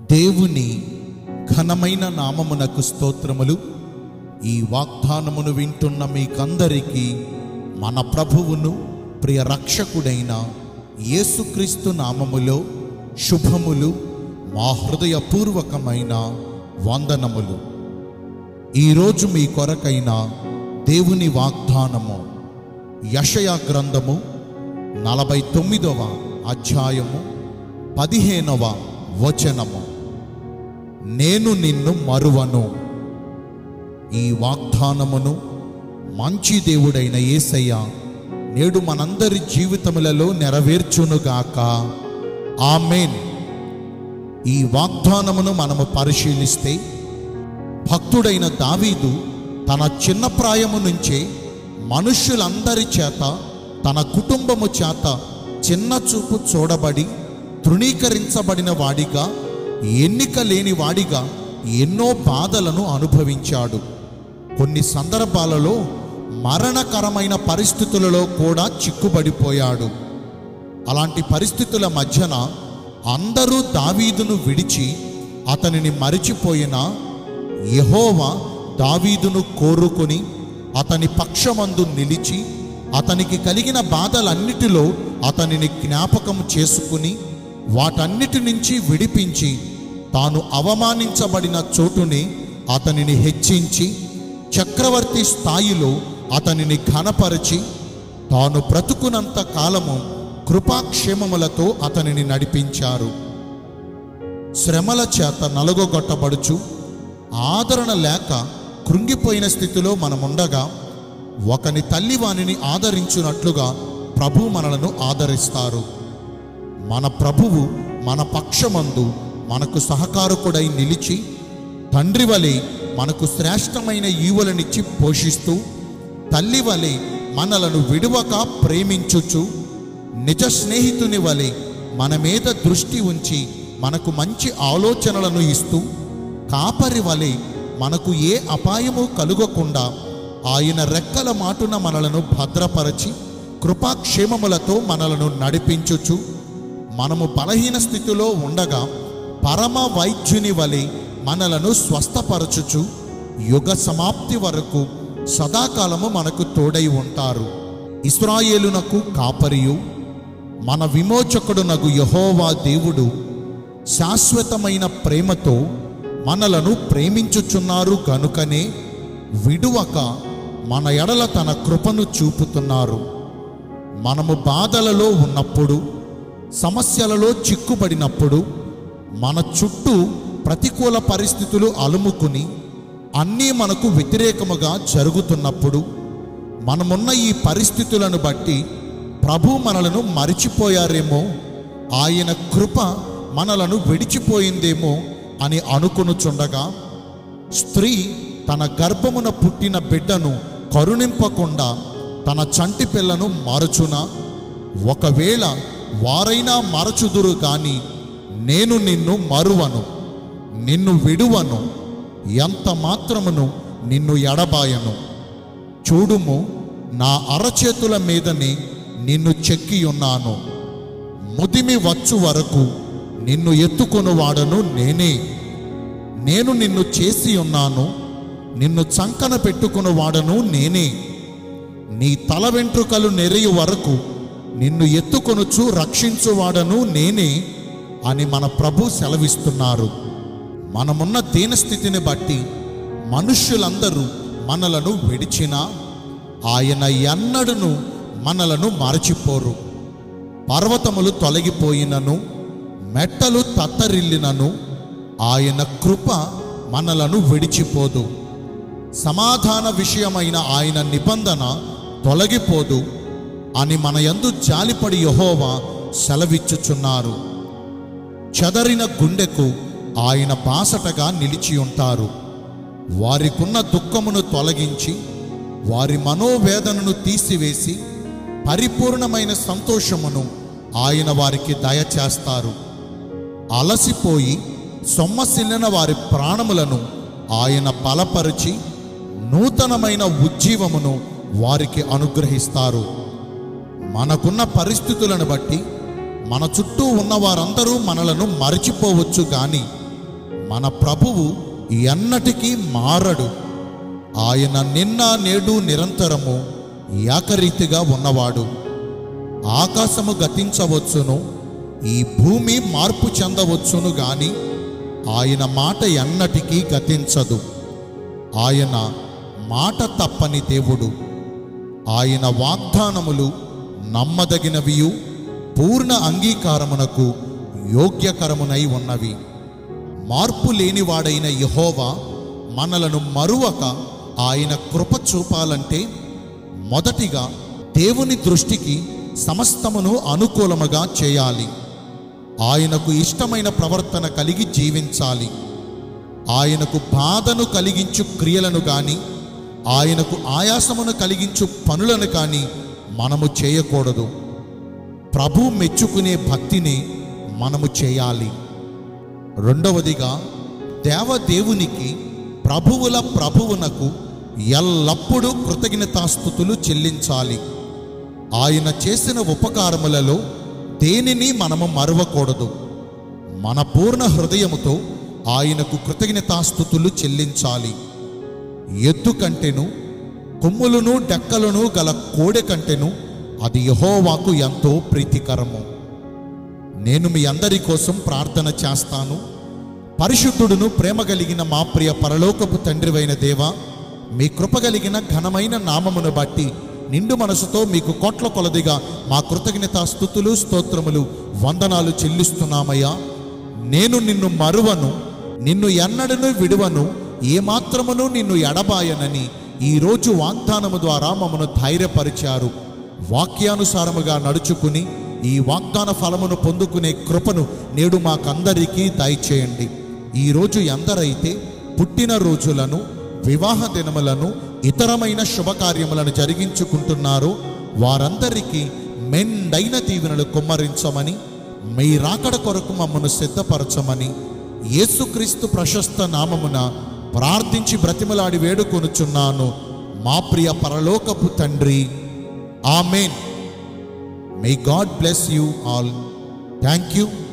దేవుని ఘనమైన నామమునకు స్తోత్రములు ఈ వాగ్దానమును వింటున్న మీకందరికీ మన ప్రభువును ప్రియ రక్షకుడైన యేసుక్రీస్తు నామములో శుభములు మా హృదయపూర్వకమైన వందనములు ఈరోజు మీ కొరకైన దేవుని వాగ్దానము యషయా గ్రంథము నలభై తొమ్మిదవ అధ్యాయము పదిహేనవ వచనము నేను నిన్ను మరువను ఈ వాగ్దానమును మంచి దేవుడైన యేసయ్య నేడు మనందరి జీవితములలో నెరవేర్చునుగాక ఆమెన్ ఈ వాగ్దానమును మనము పరిశీలిస్తే భక్తుడైన దావీదు తన చిన్న ప్రాయము నుంచే మనుష్యులందరి చేత తన కుటుంబము చేత చిన్న చూపు చూడబడి తృణీకరించబడిన వాడిగా ఎన్నిక లేని వాడిగా ఎన్నో బాధలను అనుభవించాడు కొన్ని సందర్భాలలో మరణకరమైన పరిస్థితులలో కూడా చిక్కుబడిపోయాడు అలాంటి పరిస్థితుల మధ్యన అందరూ దావీదును విడిచి అతనిని మరిచిపోయినా యెహోవా దావీదును కోరుకొని అతని పక్షమందు నిలిచి అతనికి కలిగిన బాధలన్నిటిలో అతనిని జ్ఞాపకం చేసుకుని వాటన్నిటి నుంచి విడిపించి తాను అవమానించబడిన చోటుని అతనిని హెచ్చించి చక్రవర్తి స్థాయిలో అతనిని ఘనపరిచి తాను బ్రతుకునంత కాలము కృపాక్షేమములతో అతనిని నడిపించారు శ్రమల చేత నలుగొట్టబడుచు ఆదరణ లేక కృంగిపోయిన స్థితిలో మనముండగా ఒకని తల్లి వానిని ఆదరించున్నట్లుగా ప్రభు మనలను ఆదరిస్తారు మన ప్రభువు మన పక్షమందు మనకు సహకారకుడై నిలిచి తండ్రి వలె మనకు శ్రేష్టమైన ఈవులనిచ్చి పోషిస్తూ తల్లి వలె మనలను విడువక ప్రేమించుచు నిజ స్నేహితుని వలె మన మీద దృష్టి ఉంచి మనకు మంచి ఆలోచనలను ఇస్తూ కాపరి వలె మనకు ఏ అపాయము కలుగకుండా ఆయన రెక్కల మాటున మనలను భద్రపరచి కృపాక్షేమములతో మనలను నడిపించుచు మనము బలహీన స్థితిలో ఉండగా పరమ వైద్యుని వలె మనలను స్వస్థపరచుచు యుగ సమాప్తి వరకు సదాకాలము మనకు తోడై ఉంటారు ఇస్రాయేలునకు కాపరియు మన విమోచకుడునగు యహోవా దేవుడు శాశ్వతమైన ప్రేమతో మనలను ప్రేమించుచున్నారు గనుకనే విడువక మన ఎడల తన కృపను చూపుతున్నారు మనము బాధలలో ఉన్నప్పుడు సమస్యలలో చిక్కుబడినప్పుడు మన చుట్టూ ప్రతికూల పరిస్థితులు అలుముకుని అన్నీ మనకు వ్యతిరేకముగా జరుగుతున్నప్పుడు మనమున్న ఈ పరిస్థితులను బట్టి ప్రభు మనలను మరిచిపోయారేమో ఆయన కృప మనలను విడిచిపోయిందేమో అని అనుకొనుచుండగా స్త్రీ తన గర్భమున పుట్టిన బిడ్డను కరుణింపకుండా తన చంటి పిల్లను మరచునా ఒకవేళ వారైనా మరచుదురు గాని నేను నిన్ను మరువను నిన్ను విడువను ఎంత మాత్రమును నిన్ను ఎడబాయను చూడుము నా అరచేతుల మీదనే నిన్ను చెక్కి ఉన్నాను ముదిమి వచ్చు వరకు నిన్ను ఎత్తుకొనువాడను నేనే నేను నిన్ను చేసి ఉన్నాను నిన్ను చంకన పెట్టుకుని నేనే నీ తల వెంట్రుకలు నెరియు వరకు నిన్ను ఎత్తుకొనుచు రక్షించువాడను నేనే అని మన ప్రభు సెలవిస్తున్నారు మనమున్న దీనస్థితిని బట్టి మనుష్యులందరూ మనలను విడిచినా ఆయన ఎన్నడును మనలను మరచిపోరు పర్వతములు తొలగిపోయినను మెట్టలు తత్తరిల్లినను ఆయన కృప మనలను విడిచిపోదు సమాధాన విషయమైన ఆయన నిబంధన తొలగిపోదు అని మన యందు జాలిపడి యహోవా సెలవిచ్చుచున్నారు చెదరిన గుండెకు ఆయన బాసటగా నిలిచి ఉంటారు వారికున్న దుఃఖమును తొలగించి వారి మనోవేదనను తీసివేసి పరిపూర్ణమైన సంతోషమును ఆయన వారికి దయచేస్తారు అలసిపోయి సొమ్మసిల్లిన వారి ప్రాణములను ఆయన బలపరిచి నూతనమైన ఉజ్జీవమును వారికి అనుగ్రహిస్తారు మనకున్న పరిస్థితులను బట్టి మన చుట్టూ ఉన్న వారందరూ మనలను మరచిపోవచ్చు కానీ మన ప్రభువు ఎన్నటికీ మారడు ఆయన నిన్న నేడు నిరంతరము ఏకరీతిగా ఉన్నవాడు ఆకాశము గతించవచ్చును ఈ భూమి మార్పు చెందవచ్చును గాని ఆయన మాట ఎన్నటికీ గతించదు ఆయన మాట తప్పని దేవుడు ఆయన వాగ్దానములు నమ్మదగినవియు పూర్ణ అంగీకారమునకు యోగ్యకరమునై ఉన్నవి మార్పు లేనివాడైన యహోవా మనలను మరువక ఆయన కృప చూపాలంటే మొదటిగా దేవుని దృష్టికి సమస్తమును అనుకూలముగా చేయాలి ఆయనకు ఇష్టమైన ప్రవర్తన కలిగి జీవించాలి ఆయనకు బాధను కలిగించు క్రియలను గాని ఆయనకు ఆయాసమును కలిగించు పనులను కానీ మనము చేయకూడదు ప్రభు మెచ్చుకునే భక్తిని మనము చేయాలి రెండవదిగా దేవదేవునికి ప్రభువుల ప్రభువునకు ఎల్లప్పుడూ కృతజ్ఞతాస్థుతులు చెల్లించాలి ఆయన చేసిన ఉపకారములలో దేనిని మనము మరవకూడదు మన పూర్ణ హృదయముతో ఆయనకు కృతజ్ఞతాస్థుతులు చెల్లించాలి ఎద్దు కంటెను కొమ్ములను డెక్కలను గల కోడె కంటెను అది యహోవాకు ఎంతో ప్రీతికరము నేను మీ అందరి కోసం ప్రార్థన చేస్తాను పరిశుద్ధుడును ప్రేమ కలిగిన మా ప్రియ పరలోకపు తండ్రివైన దేవ మీ కృప కలిగిన ఘనమైన నామమును బట్టి నిండు మనసుతో మీకు కోట్ల కొలదిగా మా కృతజ్ఞత స్థుతులు స్తోత్రములు వందనాలు చెల్లిస్తున్నామయ్యా నేను నిన్ను మరువను నిన్ను ఎన్నడను విడువను ఏమాత్రమును నిన్ను ఎడబాయనని ఈరోజు వాగ్దానము ద్వారా మమ్మను ధైర్యపరిచారు వాక్యానుసారముగా నడుచుకుని ఈ వాగ్దాన ఫలమును పొందుకునే కృపను నేడు మాకందరికీ దయచేయండి ఈరోజు ఎందరైతే పుట్టిన రోజులను వివాహ దినములను ఇతరమైన శుభకార్యములను జరిగించుకుంటున్నారో వారందరికీ మెండైన దీవెనలు కుమ్మరించమని మీ రాకడ కొరకు మమ్మను సిద్ధపరచమని యేసుక్రీస్తు ప్రశస్త నామమున ప్రార్థించి బ్రతిమలాడి వేడుకొనుచున్నాను మా ప్రియ పరలోకపు తండ్రి amen may God bless you all thank you